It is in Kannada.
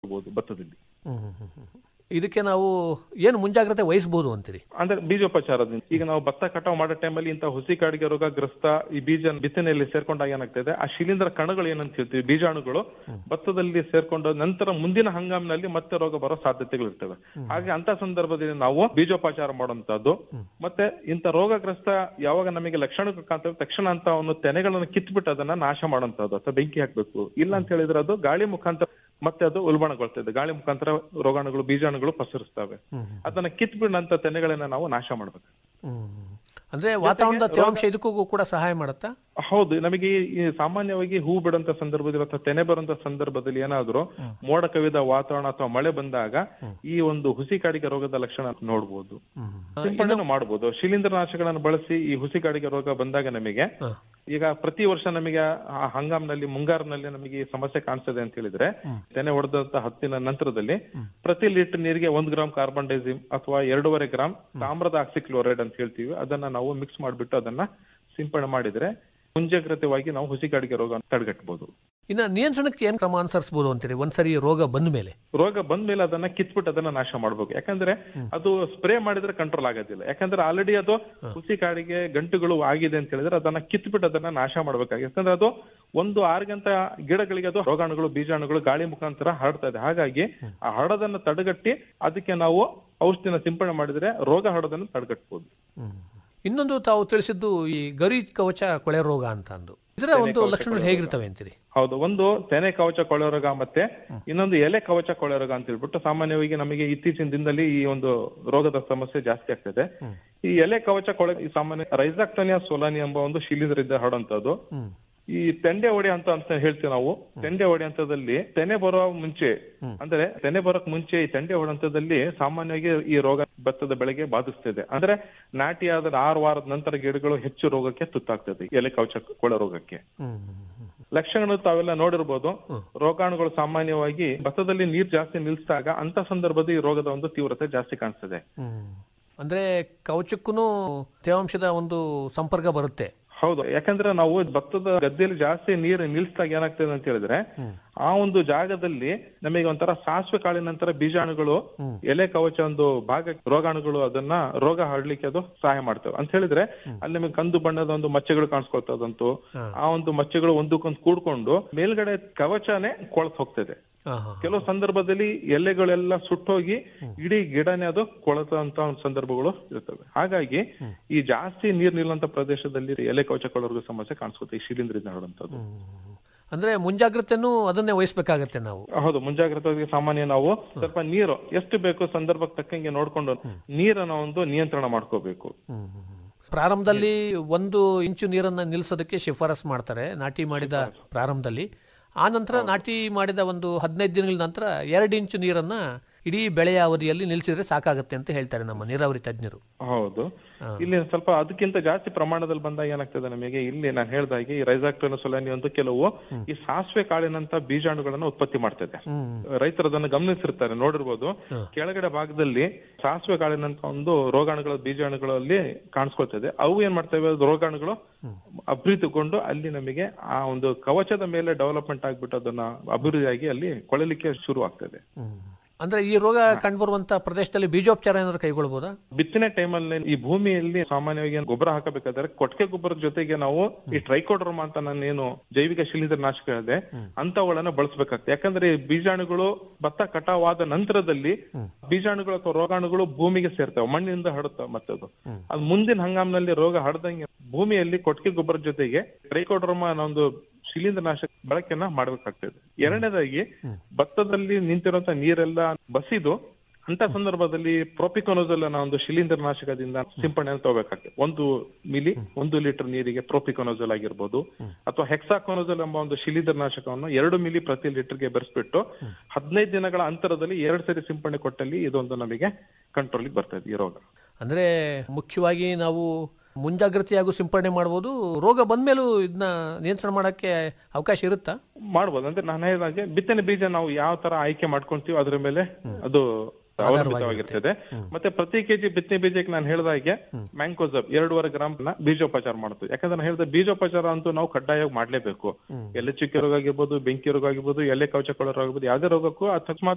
ಮಾಡ್ಬೋದು ಭತ್ತದಲ್ಲಿ ಹ್ಮ್, ಹ್ಮ್, ಹ್ಮ್, ಹ್ಮ್. ಇದಕ್ಕೆ ನಾವು ಏನು ಮುಂಜಾಗ್ರತೆ ವಹಿಸಬಹುದು ಅಂತೀರಿ ಅಂದ್ರೆ ಬೀಜೋಪಚಾರದಿಂದ ಈಗ ನಾವು ಭತ್ತ ಕಟಾವು ಮಾಡೋ ಟೈಮಲ್ಲಿ ಇಂಥ ಹುಸಿ ಕಾಡಿಗೆ ರೋಗ ಗ್ರಸ್ತ ಈ ಬೀಜ ಬಿತ್ತನೆಯಲ್ಲಿ ಸೇರ್ಕೊಂಡಾಗ ಏನಾಗ್ತದೆ ಆ ಶಿಲೀಂಧ್ರ ಕಣಗಳು ಏನಂತ ಹೇಳ್ತೀವಿ ಬೀಜಾಣುಗಳು ಭತ್ತದಲ್ಲಿ ಸೇರ್ಕೊಂಡು ನಂತರ ಮುಂದಿನ ಹಂಗಾಮಿನಲ್ಲಿ ಮತ್ತೆ ರೋಗ ಬರೋ ಸಾಧ್ಯತೆಗಳು ಇರ್ತವೆ ಹಾಗೆ ಅಂತ ಸಂದರ್ಭದಲ್ಲಿ ನಾವು ಬೀಜೋಪಚಾರ ಮಾಡುವಂತದ್ದು ಮತ್ತೆ ಇಂಥ ರೋಗಗ್ರಸ್ತ ಯಾವಾಗ ನಮಗೆ ಲಕ್ಷಣಗಳು ಕಾಣ್ತವೆ ತಕ್ಷಣ ಅಂತ ಅವನು ತೆನೆಗಳನ್ನು ಕಿತ್ಬಿಟ್ಟು ಅದನ್ನ ನಾಶ ಮಾಡುವಂತದ್ದು ಅಥವಾ ಬೆಂಕಿ ಹಾಕ್ಬೇಕು ಇಲ್ಲ ಅಂತ ಹೇಳಿದ್ರೆ ಅದು ಗಾಳಿ ಮುಖಾಂತರ ಮತ್ತೆ ಅದು ಉಲ್ಬಣಗೊಳ್ತದೆ ಗಾಳಿ ಮುಖಾಂತರ ರೋಗಾಣುಗಳು ಬೀಜಾಣುಗಳು ಪಸರಿಸ್ತವೆ ಅದನ್ನ ಕಿತ್ಬಿಡಂತ ತೆನೆಗಳನ್ನ ನಾವು ನಾಶ ಮಾಡ್ಬೇಕು ಹ್ಮ್. ಅಂದ್ರೆ ವಾತಾವರಣದ ತೇವಾಂಶ ಇದಕ್ಕೂ ಕೂಡ ಸಹಾಯ ಮಾಡುತ್ತಾ ಹೌದು ನಮಗೆ ಈ- ಈ ಸಾಮಾನ್ಯವಾಗಿ ಹೂ ಬಿಡುವಂತ ಸಂದರ್ಭದಲ್ಲಿ ಅಥವಾ ತೆನೆ ಬರುವಂತ ಸಂದರ್ಭದಲ್ಲಿ ಏನಾದ್ರೂ ಮೋಡ ಕವಿದ ವಾತಾವರಣ ಅಥವಾ ಮಳೆ ಬಂದಾಗ ಈ ಒಂದು ಹುಸಿ ಕಾಡಿಗೆ ರೋಗದ ಲಕ್ಷಣ ನೋಡ್ಬೋದು ಸಿಂಪಡಣೆ ಮಾಡಬಹುದು ಶಿಲೀಂಧ್ರನಾಶಗಳನ್ನು ಬಳಸಿ ಈ ಹುಸಿ ಕಾಡಿಗೆ ರೋಗ ಬಂದಾಗ ನಮಗೆ ಈಗ ಪ್ರತಿ ವರ್ಷ ನಮಗೆ ಆ ಹಂಗಾಮ್ನಲ್ಲಿ ಮುಂಗಾರಿನಲ್ಲಿ ನಮಗೆ ಈ ಸಮಸ್ಯೆ ಕಾಣಿಸ್ತದೆ ಅಂತ ಹೇಳಿದ್ರೆ ತೆನೆ ಹೊಡೆದಂತ ಹತ್ತಿನ ನಂತರದಲ್ಲಿ ಪ್ರತಿ ಲೀಟರ್ ನೀರಿಗೆ ಒಂದ್ ಗ್ರಾಮ್ ಕಾರ್ಬನ್ ಡೈಸಿಮ್ ಅಥವಾ ಎರಡೂವರೆ ಗ್ರಾಮ್ ತಾಮ್ರದ ಆಕ್ಸಿಕ್ಲೋರೈಡ್ ಅಂತ ಹೇಳ್ತೀವಿ ಅದನ್ನ ನಾವು ಮಿಕ್ಸ್ ಮಾಡ್ಬಿಟ್ಟು ಅದನ್ನ ಸಿಂಪಡಣೆ ಮಾಡಿದ್ರೆ ಮುಂಜಾಗ್ರತೆವಾಗಿ ನಾವು ಹುಸಿ ಕಾಡಿಗೆ ರೋಗ ತಡೆಗಟ್ಟಬಹುದು ಇನ್ನ ನಿಯಂತ್ರಣಕ್ಕೆ ಏನ್ ಕ್ರಮ ಅನುಸರಿಸಬಹುದು ಅಂತೀರಿ ಒಂದ್ಸರಿ ರೋಗ ಬಂದ ಮೇಲೆ ರೋಗ ಬಂದ ಮೇಲೆ ಅದನ್ನ ಕಿತ್ಬಿಟ್ಟು ಅದನ್ನ ನಾಶ ಮಾಡ್ಬೇಕು ಯಾಕಂದ್ರೆ ಅದು ಸ್ಪ್ರೇ ಮಾಡಿದ್ರೆ ಕಂಟ್ರೋಲ್ ಆಗೋದಿಲ್ಲ ಯಾಕಂದ್ರೆ ಆಲ್ರೆಡಿ ಅದು ಹುಸಿ ಕಾಡಿಗೆ ಗಂಟುಗಳು ಆಗಿದೆ ಅಂತ ಹೇಳಿದ್ರೆ ಅದನ್ನ ಕಿತ್ಬಿಟ್ಟು ಅದನ್ನ ನಾಶ ಮಾಡ್ಬೇಕಾಗಿ ಯಾಕಂದ್ರೆ ಅದು ಒಂದು ಆರ್ಗಂತ ಗಿಡಗಳಿಗೆ ಅದು ರೋಗಾಣುಗಳು ಬೀಜಾಣುಗಳು ಗಾಳಿ ಮುಖಾಂತರ ಹರಡ್ತಾ ಇದೆ ಹಾಗಾಗಿ ಆ ಹರಡೋದನ್ನ ತಡೆಗಟ್ಟಿ ಅದಕ್ಕೆ ನಾವು ಔಷಧಿನ ಸಿಂಪಡಣೆ ಮಾಡಿದ್ರೆ ರೋಗ ಹರಡೋದನ್ನ ತಡೆಗಟ್ಟಬಹುದು ಇನ್ನೊಂದು ತಾವು ತಿಳಿಸಿದ್ದು ಈ ಗರಿ ಕವಚ ಕೊಳೆ ರೋಗ ಅಂತ ಅಂದು ಇದರ ಒಂದು ಲಕ್ಷಣಗಳು ಹೇಗಿರ್ತವೆ ಅಂತೀರಿ ಹೌದು ಒಂದು ತೆನೆ ಕವಚ ಕೊಳೆ ರೋಗ ಮತ್ತೆ ಇನ್ನೊಂದು ಎಲೆ ಕವಚ ಕೊಳೆ ರೋಗ ಅಂತ ಹೇಳ್ಬಿಟ್ಟು ಸಾಮಾನ್ಯವಾಗಿ ನಮಗೆ ಇತ್ತೀಚಿನ ದಿನದಲ್ಲಿ ಈ ಒಂದು ರೋಗದ ಸಮಸ್ಯೆ ಜಾಸ್ತಿ ಆಗ್ತದೆ ಈ ಎಲೆ ಕವಚ ಕೊಳೆ ಈ ಸಾಮಾನ್ಯ ರೈಸಾಕ್ಟೋನಿಯಾ ಸೋಲಾನಿ ಎಂಬ ಒಂದು ಶಿಲೀಂಧ್ರದಿಂದ ಹರಡುವಂತದ್ದು ಈ ತೆಂಡೆ ಹೊಡೆ ಅಂತ ಅಂತ ಹೇಳ್ತೀವಿ ನಾವು ತೆಂಡೆ ಹೊಡೆ ಹಂತದಲ್ಲಿ ತೆನೆ ಬರೋ ಮುಂಚೆ ಅಂದ್ರೆ ತೆನೆ ಬರೋಕ್ ಮುಂಚೆ ಈ ತೆಂಡೆ ಹೊಡೆ ಹಂತದಲ್ಲಿ ಸಾಮಾನ್ಯವಾಗಿ ಈ ರೋಗ ಭತ್ತದ ಬೆಳೆಗೆ ಬಾಧಿಸ್ತದೆ ಅಂದ್ರೆ ನಾಟಿ ಆದ ಆರು ವಾರದ ನಂತರ ಗಿಡಗಳು ಹೆಚ್ಚು ರೋಗಕ್ಕೆ ತುತ್ತಾಗ್ತದೆ ಎಲೆ ಕವಚ ಕೊಳೆ ರೋಗಕ್ಕೆ ಲಕ್ಷಣಗಳು ತಾವೆಲ್ಲ ನೋಡಿರ್ಬೋದು ರೋಗಾಣುಗಳು ಸಾಮಾನ್ಯವಾಗಿ ಭತ್ತದಲ್ಲಿ ನೀರ್ ಜಾಸ್ತಿ ನಿಲ್ಸಿದಾಗ ಅಂತ ಸಂದರ್ಭದಲ್ಲಿ ಈ ರೋಗದ ಒಂದು ತೀವ್ರತೆ ಜಾಸ್ತಿ ಕಾಣಿಸ್ತದೆ ಅಂದ್ರೆ ಕವಚಕ್ಕೂ ತೇವಾಂಶದ ಒಂದು ಸಂಪರ್ಕ ಬರುತ್ತೆ ಹೌದು ಯಾಕಂದ್ರೆ ನಾವು ಭತ್ತದ ಗದ್ದೆಯಲ್ಲಿ ಜಾಸ್ತಿ ನೀರು ನಿಲ್ಸಿದಾಗ ಏನಾಗ್ತದೆ ಅಂತ ಹೇಳಿದ್ರೆ ಆ ಒಂದು ಜಾಗದಲ್ಲಿ ನಮಗೆ ಒಂಥರ ಸಾಸಿವೆ ಕಾಳಿನ ನಂತರ ಬೀಜಾಣುಗಳು ಎಲೆ ಕವಚ ಒಂದು ಭಾಗ ರೋಗಾಣುಗಳು ಅದನ್ನ ರೋಗ ಹರಡ್ಲಿಕ್ಕೆ ಅದು ಸಹಾಯ ಮಾಡ್ತವೆ ಅಂತ ಹೇಳಿದ್ರೆ ಅಲ್ಲಿ ನಿಮಗೆ ಕಂದು ಬಣ್ಣದ ಒಂದು ಮಚ್ಚೆಗಳು ಕಾಣಿಸ್ಕೊಳ್ತದಂತೂ ಆ ಒಂದು ಮಚ್ಚೆಗಳು ಒಂದಕ್ಕೊಂದು ಕೂಡ್ಕೊಂಡು ಮೇಲ್ಗಡೆ ಕವಚನೇ ಕೊಳತ್ ಹೋಗ್ತದೆ ಹಾ, ಹಾ. ಕೆಲವು ಸಂದರ್ಭದಲ್ಲಿ ಎಲೆಗಳೆಲ್ಲ ಸುಟ್ಟೋಗಿ ಇಡೀ ಗಿಡನೇ ಅದು ಕೊಳತಂತ ಒಂದು ಸಂದರ್ಭಗಳು ಇರ್ತವೆ ಹಾಗಾಗಿ ಈ ಜಾಸ್ತಿ ನೀರ್ ನಿಲ್ಲಂತ ಪ್ರದೇಶದಲ್ಲಿ ಎಲೆ ಕವಚ ಕೊಳೋರ್ಗ ಸಮಸ್ಯೆ ಕಾಣಿಸುತ್ತೆ ಈ ಶಿಲೀಂಧ್ರದಿಂದ ಹರಡುವಂತದ್ದು ಅಂದ್ರೆ ಮುಂಜಾಗ್ರತೆನೂ ಅದನ್ನೇ ವಹಿಸ್ಬೇಕಾಗತ್ತೆ ನಾವು ಹೌದು ಮುಂಜಾಗ್ರತೆ ಸಾಮಾನ್ಯ ನಾವು ಸ್ವಲ್ಪ ನೀರು ಎಷ್ಟು ಬೇಕು ಸಂದರ್ಭಕ್ಕೆ ತಕ್ಕಂಗೆ ನೋಡ್ಕೊಂಡು ನೀರನ್ನ ಒಂದು ನಿಯಂತ್ರಣ ಮಾಡ್ಕೋಬೇಕು ಪ್ರಾರಂಭದಲ್ಲಿ ಒಂದು ಇಂಚು ನೀರನ್ನ ನಿಲ್ಲಿಸೋದಕ್ಕೆ ಶಿಫಾರಸ್ ಮಾಡ್ತಾರೆ ನಾಟಿ ಮಾಡಿದ ಪ್ರಾರಂಭದಲ್ಲಿ ಆ ನಂತರ ನಾಟಿ ಮಾಡಿದ ಒಂದು ಹದಿನೈದು ದಿನಗಳ ನಂತರ ಎರಡು ಇಂಚು ನೀರನ್ನ ಇಡೀ ಬೆಳೆಯ ಅವಧಿಯಲ್ಲಿ ನಿಲ್ಲಿಸಿದ್ರೆ ಸಾಕಾಗತ್ತೆ ಅಂತ ಹೇಳ್ತಾರೆ ನಮ್ಮ ನೀರಾವರಿ ತಜ್ಞರು ಹೌದು ಇಲ್ಲಿ ಸ್ವಲ್ಪ ಅದಕ್ಕಿಂತ ಜಾಸ್ತಿ ಪ್ರಮಾಣದಲ್ಲಿ ಬಂದಾಗ ಏನಾಗ್ತದೆ ನಮಗೆ ಇಲ್ಲಿ ನಾನು ಹೇಳ್ದಾಗೆ ಈ ರೈಸಾಕ್ಟೋನ ಸೊಲಾನಿ ಒಂದು ಕೆಲವು ಈ ಸಾಸಿವೆ ಕಾಳಿನಂತ ಬೀಜಾಣುಗಳನ್ನ ಉತ್ಪತ್ತಿ ಮಾಡ್ತದೆ ರೈತರು ಅದನ್ನು ಗಮನಿಸಿರ್ತಾರೆ ನೋಡಿರ್ಬೋದು ಕೆಳಗಡೆ ಭಾಗದಲ್ಲಿ ಸಾಸಿವೆ ಕಾಳಿನಂತ ಒಂದು ರೋಗಾಣುಗಳ ಬೀಜಾಣುಗಳಲ್ಲಿ ಕಾಣಿಸ್ಕೊಳ್ತದೆ ಅವು ಏನ್ ಮಾಡ್ತವೆ ಅದು ರೋಗಾಣುಗಳು ಅಭಿವೃದ್ಧಿಗೊಂಡು ಅಲ್ಲಿ ನಮಗೆ ಆ ಒಂದು ಕವಚದ ಮೇಲೆ ಡೆವಲಪ್ಮೆಂಟ್ ಆಗ್ಬಿಟ್ಟು ಅದನ್ನ ಅಭಿವೃದ್ಧಿಯಾಗಿ ಅಲ್ಲಿ ಕೊಳಲಿಕ್ಕೆ ಶುರು ಆಗ್ತದೆ ಅಂದ್ರೆ ಈ ರೋಗ ಕಂಡುಬರುವಂತ ಪ್ರದೇಶದಲ್ಲಿ ಬೀಜೋಪಚಾರ ಏನಾದ್ರು ಕೈಗೊಳ್ಬೋದಾ ಬಿತ್ತನೆ ಟೈಮಲ್ಲಿ ಈ ಭೂಮಿಯಲ್ಲಿ ಸಾಮಾನ್ಯವಾಗಿ ಏನ್ ಗೊಬ್ಬರ ಹಾಕಬೇಕಾದ್ರೆ ಕೊಟ್ಟಿಗೆ ಗೊಬ್ಬರದ ಜೊತೆಗೆ ನಾವು ಈ ಟ್ರೈಕೋಡ್ರಮ ಅಂತ ನಾನೇನು ಜೈವಿಕ ಶಿಲೀಂಧ್ರ ನಾಶಕ ಹೇಳಿದೆ ಅಂತವುಗಳನ್ನ ಬಳಸಬೇಕಾಗ್ತದೆ ಯಾಕಂದ್ರೆ ಈ ಬೀಜಾಣುಗಳು ಭತ್ತ ಕಟಾವಾದ ನಂತರದಲ್ಲಿ ಬೀಜಾಣುಗಳು ಅಥವಾ ರೋಗಾಣುಗಳು ಭೂಮಿಗೆ ಸೇರ್ತವೆ ಮಣ್ಣಿನಿಂದ ಹರಡುತ್ತವೆ ಮತ್ತೆ ಅದು ಅದು ಮುಂದಿನ ಹಂಗಾಮಿನಲ್ಲಿ ರೋಗ ಹರದಂಗೆ ಭೂಮಿಯಲ್ಲಿ ಕೊಟ್ಟಿಗೆ ಗೊಬ್ಬರದ ಜೊತೆಗೆ ಟ್ರೈಕೋಡ್ರಮ ಅನ್ನೋ ಒಂದು ಶಿಲೀಂಧ್ರ ನಾಶಕ ಬಳಕೆಯನ್ನ ಮಾಡ್ಬೇಕಾಗ್ತದೆ ಎರಡನೇದಾಗಿ ಭತ್ತದಲ್ಲಿ ನಿಂತಿರುವಂತ ನೀರೆಲ್ಲ ಬಸಿದು ಅಂತ ಸಂದರ್ಭದಲ್ಲಿ ಪ್ರೋಪಿಕೊನೋಜಲ್ ಅನ್ನೋ ಒಂದು ಶಿಲೀಂಧ್ರ ನಾಶಕದಿಂದ ಸಿಂಪಡಣೆ ತಗೋಬೇಕಾಗ್ತದೆ ಒಂದು ಮಿಲಿ ಒಂದು ಲೀಟರ್ ನೀರಿಗೆ ಪ್ರೋಪಿಕೊನೋಜಲ್ ಆಗಿರ್ಬೋದು ಅಥವಾ ಹೆಕ್ಸಾಕೊನೋಜಲ್ ಎಂಬ ಒಂದು ಶಿಲೀಂಧ್ರ ನಾಶಕವನ್ನು ಎರಡು ಮಿಲಿ ಪ್ರತಿ ಲೀಟರ್ಗೆ ಬೆರೆಸ್ಬಿಟ್ಟು ಹದಿನೈದು ದಿನಗಳ ಅಂತರದಲ್ಲಿ ಎರಡು ಸರಿ ಸಿಂಪಡಣೆ ಕೊಟ್ಟಲ್ಲಿ ಇದೊಂದು ನಮಗೆ ಕಂಟ್ರೋಲಿಗೆ ಬರ್ತದೆ ಈ ರೋಗ ಅಂದ್ರೆ ಮುಖ್ಯವಾಗಿ ನಾವು ಮುಂಜಾಗ್ರತೆಯಾಗೂ ಸಿಂಪಡಣೆ ಮಾಡ್ಬೋದು ರೋಗ ಬಂದ್ಮೇಲೂ ಇದನ್ನ ನಿಯಂತ್ರಣ ಮಾಡಕ್ಕೆ ಅವಕಾಶ ಇರುತ್ತಾ ಮಾಡ್ಬೋದು ಅಂದ್ರೆ ನಾನು ಹೇಳಿದಾಗೆ ಬಿತ್ತನೆ ಬೀಜ ನಾವು ಯಾವ ತರ ಆಯ್ಕೆ ಮಾಡ್ಕೊಂತೀವಿ ಅದ್ರ ಮೇಲೆ ಅದು ಅವಲಂಬಿತವಾಗಿರ್ತದೆ ಮತ್ತೆ ಪ್ರತಿ ಕೆಜಿ ಬಿತ್ತನೆ ಬೀಜಕ್ಕೆ ನಾನು ಹೇಳಿದಾಗೆ ಮ್ಯಾಂಕೋಸಬ್ ಎರಡೂವರೆ ಗ್ರಾಮ್ ಬೀಜೋಪಚಾರ ಮಾಡ್ತೀವಿ ಯಾಕಂದ್ರೆ ನಾನು ಹೇಳಿದ ಬೀಜೋಪಚಾರ ಅಂತೂ ನಾವು ಕಡ್ಡಾಯವಾಗಿ ಮಾಡ್ಲೇಬೇಕು ಎಲೆ ಚುಕ್ಕೆ ರೋಗ ಆಗಿರ್ಬೋದು ಬೆಂಕಿ ರೋಗ ಆಗಿರ್ಬೋದು ಎಲೆ ಕವಚ ರೋಗ ಆಗಿರ್ಬೋದು ಯಾವ್ದೇ ರೋಗಕ್ಕೂ ಅಕಸ್ಮಾತ್